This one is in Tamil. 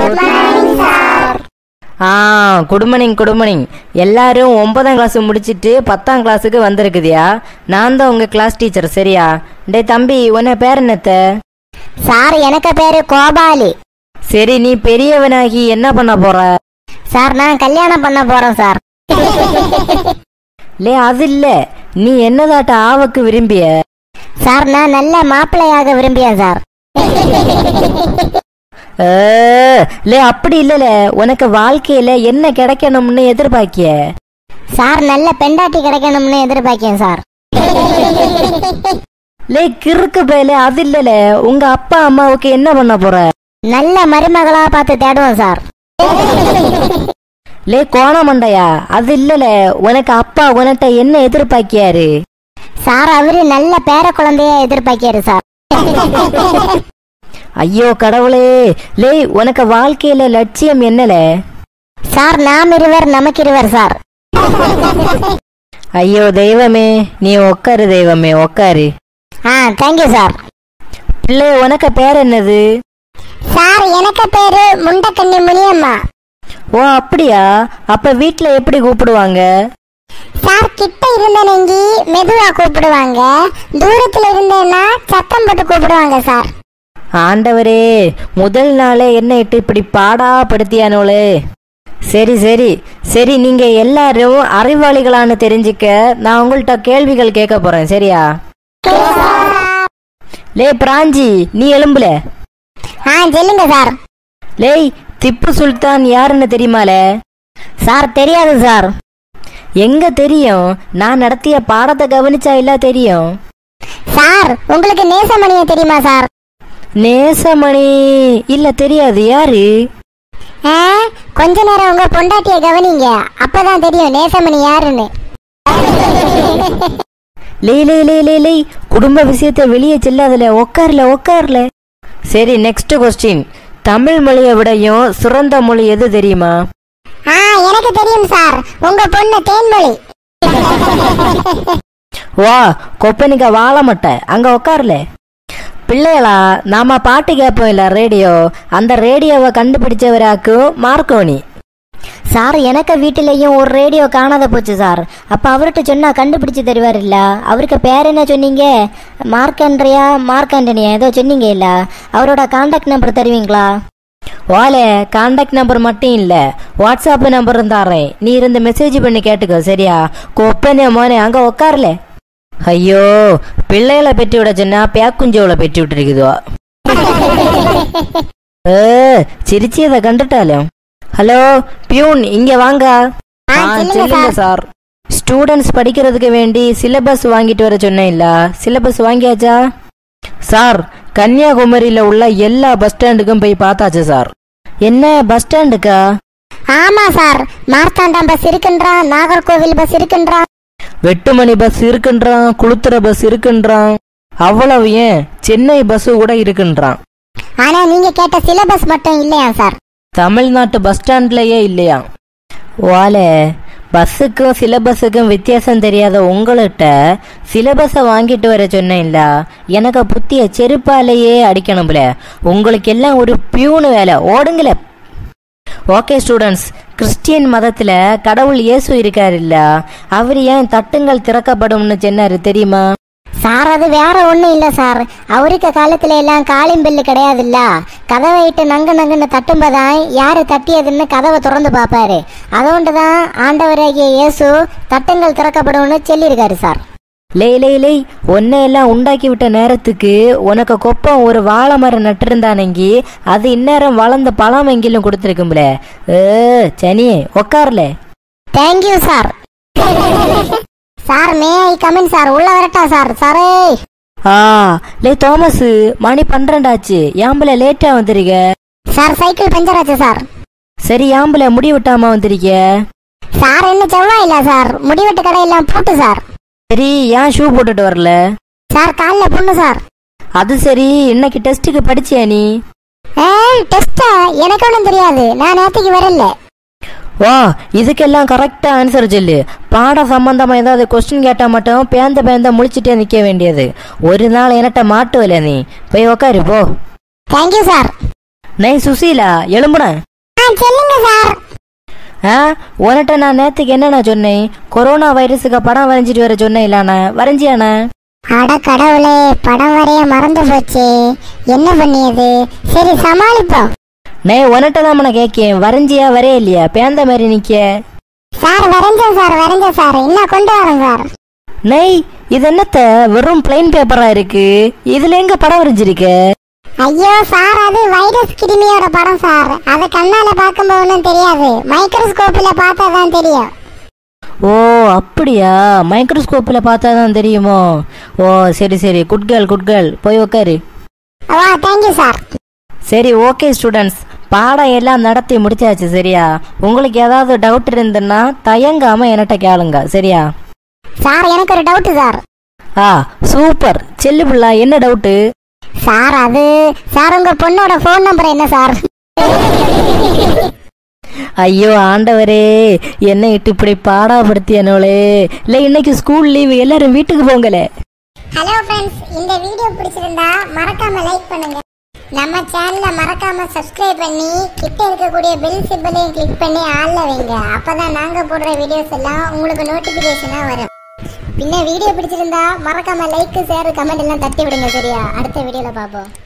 குட் மார்னிங் சார் ஆ குட் மார்னிங் குட் மார்னிங் எல்லாரும் ஒன்பதாம் கிளாஸ் முடிச்சிட்டு பத்தாம் கிளாஸுக்கு வந்திருக்குதியா நான் தான் உங்க கிளாஸ் டீச்சர் சரியா டே தம்பி உன்னை பேர் என்னத்த சார் எனக்கு பேரு கோபாலி சரி நீ பெரியவனாகி என்ன பண்ண போற சார் நான் கல்யாணம் பண்ண போறேன் சார் லே அது இல்ல நீ என்னதாட்ட ஆவக்கு விரும்பிய சார் நான் நல்ல மாப்பிள்ளையாக விரும்பியேன் சார் ஏ, லே அப்படி இல்லல உனக்கு வாழ்க்கையில என்ன கிடைக்கணும்னு எதிர்பார்க்கிய சார் நல்ல பெண்டாட்டி கிடைக்கணும்னு எதிர்பார்க்கேன் சார் லே கிறுக்கு பயல அது இல்லல உங்க அப்பா அம்மாவுக்கு என்ன பண்ண போற நல்ல மருமகளா பார்த்து தேடுவோம் சார் லே கோணமண்டையா அது இல்லல உனக்கு அப்பா உனட்ட என்ன எதிர்பார்க்கியாரு சார் அவரு நல்ல பேர குழந்தைய எதிர்பார்க்காரு சார் ஐயோ கடவுளே லே உனக்கு வாழ்க்கையில லட்சியம் என்னல சார் நாம் இருவர் நமக்கு இருவர் சார் ஐயோ தெய்வமே நீ உக்காரு தெய்வமே உக்காரு ஆ தேங்க்யூ சார் பிள்ளை உனக்கு பேர் என்னது சார் எனக்கு பேரு முண்டக்கண்ணி முனியம்மா ஓ அப்படியா அப்ப வீட்ல எப்படி கூப்பிடுவாங்க சார் கிட்ட இருந்த நெங்கி மெதுவா கூப்பிடுவாங்க தூரத்துல இருந்தேன்னா சத்தம் போட்டு கூப்பிடுவாங்க சார் ஆண்டவரே முதல் நாளே என்ன இட்டு இப்படி பாடா படுத்தியானோளே சரி சரி சரி நீங்க எல்லாரும் அறிவாளிகளான்னு தெரிஞ்சுக்க நான் உங்கள்கிட்ட கேள்விகள் கேட்க போறேன் சரியா லே பிராஞ்சி நீ எலும்புல ஆ சொல்லுங்க சார் லேய் திப்பு சுல்தான் யாருன்னு தெரியுமாலே சார் தெரியாது சார் எங்க தெரியும் நான் நடத்திய பாடத்தை கவனிச்சா இல்ல தெரியும் சார் உங்களுக்கு நேசமணிய தெரியுமா சார் நேசமணி இல்ல தெரியாது யாரு ஆ, கொஞ்ச நேரம் உங்க பொண்டாட்டிய கவனிங்க அப்பதான் தெரியும் நேசமணி யாருன்னு லே லே லே லே லே குடும்ப விஷயத்தை வெளியே செல்லாதல உக்கார்ல உக்கார்ல சரி நெக்ஸ்ட் கொஸ்டின் தமிழ் மொழியை விடையும் சிறந்த மொழி எது தெரியுமா ஆ எனக்கு தெரியும் சார் உங்க பொண்ணு தேன்மொழி வா கொப்பனிக்க வாழ மாட்டேன் அங்க உக்கார்ல பிள்ளைகளா நாம பாட்டு கேட்போம் இல்ல ரேடியோ அந்த ரேடியோவை கண்டுபிடிச்சவராக்கும் மார்க்கோனி சார் எனக்கு வீட்டிலையும் ஒரு ரேடியோ காணாத போச்சு சார் அப்ப அவர்கிட்ட சொன்னா கண்டுபிடிச்சு தருவார் இல்ல அவருக்கு பேர் என்ன சொன்னீங்க மார்க்கண்ட்ரியா மார்க்கண்டனியா ஏதோ சொன்னீங்க இல்ல அவரோட கான்டாக்ட் நம்பர் தருவீங்களா வாலே கான்டாக்ட் நம்பர் மட்டும் இல்ல வாட்ஸ்அப் நம்பரும் தாரேன் நீ இருந்து மெசேஜ் பண்ணி கேட்டுக்கோ சரியா கொப்பனே மோனே அங்க உக்கார்ல ஐயோ பிள்ளைகளை பெட்டி விட சொன்னா பேக்குஞ்சோல பெட்டி விட்டுருக்குதோ ஏ சிரிச்சியதை கண்டுட்டாலும் ஹலோ பியூன் இங்க வாங்க ஆ, ஆ, சொல்லுங்க சொல்லுங்க சார் ஸ்டூடெண்ட்ஸ் படிக்கிறதுக்கு வேண்டி சிலபஸ் வாங்கிட்டு வர சொன்னேன் இல்ல சிலபஸ் வாங்கியாச்சா சார் கன்னியாகுமரியில உள்ள எல்லா பஸ் ஸ்டாண்டுக்கும் போய் பார்த்தாச்சு சார் என்ன பஸ் ஸ்டாண்டுக்கா ஆமா சார் மார்த்தாண்டம் பஸ் இருக்குன்றான் நாகர்கோவில் பஸ் இருக்குன்றான் வெட்டுமணி பஸ் இருக்குன்றான் குளுத்துற பஸ் இருக்குன்றான் அவ்வளவு ஏன் சென்னை பஸ் கூட இருக்குன்றான் ஆனா நீங்க கேட்ட சிலபஸ் மட்டும் இல்லையா சார் தமிழ்நாட்டு பஸ் ஸ்டாண்ட்லயே இல்லையா வாலே பஸ்ஸுக்கும் சிலபஸுக்கும் வித்தியாசம் தெரியாத உங்கள்கிட்ட சிலபஸை வாங்கிட்டு வர சொன்னேன்ல எனக்கு புத்திய செருப்பாலேயே அடிக்கணும்ல உங்களுக்கு எல்லாம் ஒரு பியூனு வேலை ஓடுங்களே ஓகே ஸ்டூடெண்ட்ஸ் கிறிஸ்டியன் மதத்துல கடவுள் இயேசு இருக்காரு இல்ல அவர் ஏன் தட்டுங்கள் திறக்கப்படும்னு சொன்னாரு தெரியுமா சார் அது வேற ஒண்ணும் இல்ல சார் அவருக்கு காலத்துல எல்லாம் காலிங் பில்லு கிடையாதுல்ல கதவை இட்டு நங்கு நங்குன்னு தட்டும்போதான் யாரு தட்டியதுன்னு கதவை திறந்து பார்ப்பாரு அதோண்டுதான் ஆண்டவராகிய இயேசு தட்டுங்கள் திறக்கப்படும்னு சொல்லியிருக்காரு சார் லே லே லே உன்னை எல்லாம் உண்டாக்கி விட்ட நேரத்துக்கு உனக்கு கொப்பம் ஒரு வாழை மரம் நட்டிருந்தானங்கி அது இந்நேரம் வளர்ந்த பழம் எங்கிலும் கொடுத்துருக்கும்ல ஏ சனி உக்கார்ல thank you sir sir may I come in sir உள்ள வரட்டா சார் சாரே ஆ லே தோமஸ் மணி பன்னிரெண்டாச்சு ஏம்பல லேட்டா வந்திருக்க சார் சைக்கிள் பஞ்சர் ஆச்சு சார் சரி ஏம்பல முடி விட்டாம வந்திருக்க சார் என்ன செவ்வாய் இல்ல சார் முடிவெட்டு கடையெல்லாம் பூட்டு சார் சரி ஏன் ஷூ போட்டுட்டு வரல சார் காலில் புண்ணு சார் அது சரி இன்னைக்கு டெஸ்ட்டுக்கு படிச்சியா நீ ஏ டெஸ்டா எனக்கு ஒன்றும் தெரியாது நான் நேற்றுக்கு வரல வா இதுக்கெல்லாம் கரெக்டா ஆன்சர் சொல்லு பாட சம்பந்தமா ஏதாவது கொஸ்டின் கேட்டா மட்டும் பேந்த பேந்த முழிச்சிட்டே நிக்க வேண்டியது ஒரு நாள் என்கிட்ட மாட்டுவல நீ போய் உக்காரு போ தேங்க்யூ சார் நெய் சுசீலா எழும்புன ஆ சொல்லுங்க சார் ஆ உன்கிட்ட நான் நேத்துக்கு என்னண்ணா சொன்னேன் கொரோனா வைரஸுக்கு படம் வரைஞ்சிட்டு வர சொன்னேன் இல்லாண்ணா வரைஞ்சியாண்ணா அட கடவுளே படம் வரைய மறந்து போச்சு என்ன பண்ணியது சரி சமாளிப்போம் நெய் உன்கிட்ட தான் நான் கேட்கேன் வரைஞ்சியா வரைய இல்லையா பேந்த மாதிரி நிக்க சார் வரைஞ்சேன் சார் வரைஞ்சேன் சார் இன்னும் கொண்டு வரேன் சார் நெய் இது என்னத்த வெறும் பிளைன் பேப்பரா இருக்கு இதுல எங்க படம் வரைஞ்சிருக்க ஐயோ சார் அது வைரஸ் கிருமியோட படம் சார் அதை கண்ணால பார்க்கும்போது ஒன்றும் தெரியாது மைக்ரோஸ்கோப்பில் பார்த்தா தான் தெரியும் ஓ அப்படியா மைக்ரோஸ்கோப்பில் பார்த்தா தான் தெரியுமோ ஓ சரி சரி குட் கேர்ள் குட் கேர்ள் போய் உக்காரு வா தேங்க்யூ சார் சரி ஓகே ஸ்டூடெண்ட்ஸ் பாடம் எல்லாம் நடத்தி முடிச்சாச்சு சரியா உங்களுக்கு ஏதாவது டவுட் இருந்துன்னா தயங்காம என்கிட்ட கேளுங்க சரியா சார் எனக்கு ஒரு டவுட் சார் ஆ சூப்பர் செல்லு பிள்ளை என்ன டவுட்டு சார் அது சார் உங்க பொண்ணோட ஃபோன் நம்பர் என்ன சார் ஐயோ ஆண்டவரே என்னை இட்டு இப்படி பாடாப்படுத்தியனோளே இல்லை இன்னைக்கு ஸ்கூல் லீவு எல்லாரும் வீட்டுக்கு போங்களே ஹலோ ஃப்ரெண்ட்ஸ் இந்த வீடியோ பிடிச்சிருந்தா மறக்காம லைக் பண்ணுங்க நம்ம சேனலை மறக்காம சப்ஸ்கிரைப் பண்ணி கிட்ட இருக்கக்கூடிய பெல் சிம்பிளையும் கிளிக் பண்ணி ஆள்ல வைங்க அப்பதான் நாங்க போடுற வீடியோஸ் எல்லாம் உங்களுக்கு நோட்டிபிகேஷனா வரும் பின்ன வீடியோ பிடிச்சிருந்தா மறக்காம லைக் ஷேர் கமெண்ட் எல்லாம் தட்டி விடுங்க சரியா அடுத்த வீடியோல பார்ப்போம்